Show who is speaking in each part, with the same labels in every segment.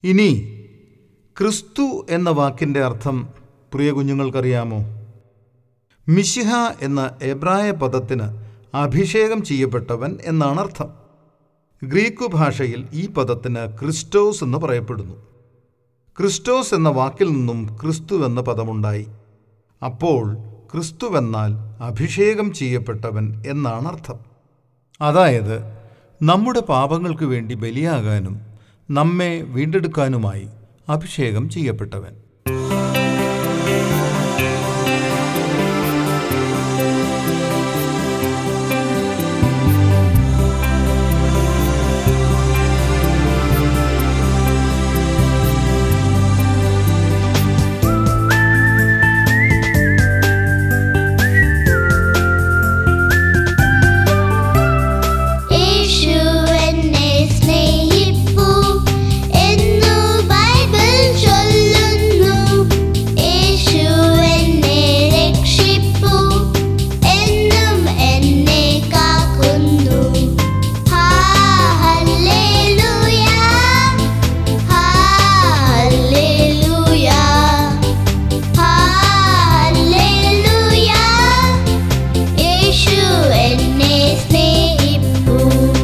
Speaker 1: ഇനി ക്രിസ്തു എന്ന വാക്കിൻ്റെ അർത്ഥം പ്രിയ കുഞ്ഞുങ്ങൾക്കറിയാമോ മിശിഹ എന്ന എബ്രായ പദത്തിന് അഭിഷേകം ചെയ്യപ്പെട്ടവൻ എന്നാണ് അർത്ഥം ഗ്രീക്കു ഭാഷയിൽ ഈ പദത്തിന് ക്രിസ്റ്റോസ് എന്ന് പറയപ്പെടുന്നു ക്രിസ്റ്റോസ് എന്ന വാക്കിൽ നിന്നും ക്രിസ്തു എന്ന പദമുണ്ടായി അപ്പോൾ ക്രിസ്തുവെന്നാൽ അഭിഷേകം ചെയ്യപ്പെട്ടവൻ എന്നാണ് അർത്ഥം അതായത് നമ്മുടെ പാപങ്ങൾക്ക് വേണ്ടി ബലിയാകാനും നമ്മെ വീണ്ടെടുക്കാനുമായി അഭിഷേകം ചെയ്യപ്പെട്ടവൻ
Speaker 2: യേശു എന്നെ സ്നേഹിപ്പു എന്നു ബൈബിൾ ചൊല്ലുന്നു യേശു എന്നെ രക്ഷിപ്പു എന്നും എന്നെ കാക്കുന്നു ഹല്ലേലൂയ ഹല്ലേലൂയ ഹല്ലേലൂയ യേശു എന്നെ സ്നേഹിപ്പു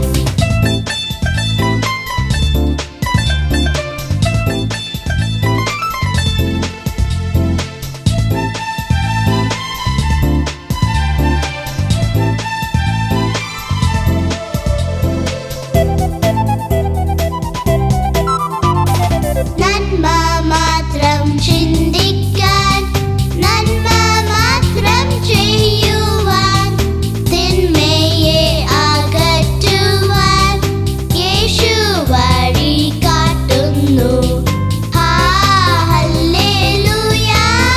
Speaker 2: നന്മ മാത്രം ചിന്തിക്കാൻ നന്മ മാത്രം ചെയ്യുവാൻ തിന്മയെ അകറ്റുവാൻ യേശു വഴി കാട്ടുന്നു ഹല്ലേലൂയ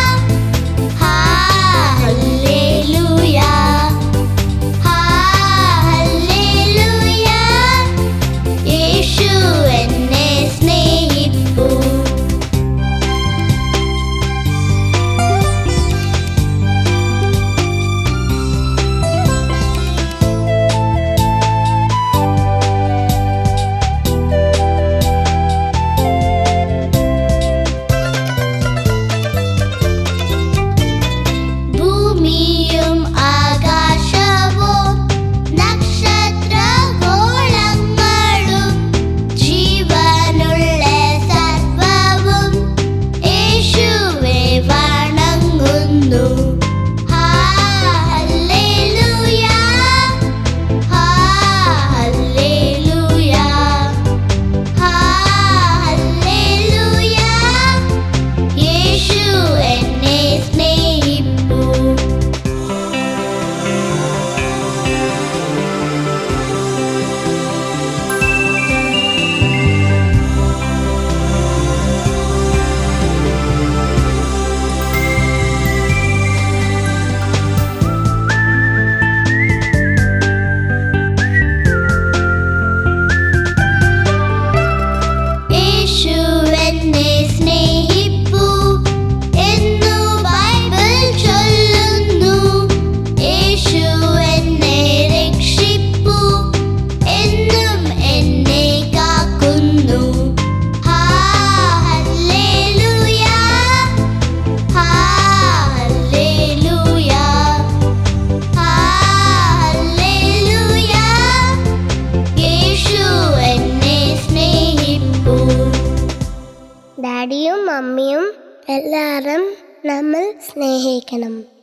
Speaker 2: ഹല്ലേലൂയ ഹല്ലേലൂയ യേശു എന്നെ സ്നേഹിപ്പു ഭൂമിയും ആകാശവും നക്ഷത്രഗോളങ്ങളും ജീവനുള്ള സർവവും യേശുവെ വണങ്ങുന്നു ഹല്ലേലൂയ ഹല്ലേലൂയ ഹല്ലേലൂയ യേശു എന്നെ സ്നേഹിപ്പു യേശു എന്നെ സ്നേഹിപ്പു എന്നു ബൈബിൾ ചൊല്ലുന്നു യേശു എന്നെ രക്ഷിപ്പു എന്നും എന്നെ കാക്കുന്നു ഹല്ലേലൂയ ഹല്ലേലൂയ ഹല്ലേലൂയ യേശു എന്നെ സ്നേഹിപ്പു ഡാഡിയും മമ്മിയും എല്ലാവരും നമ്മൾ സ്നേഹിക്കണം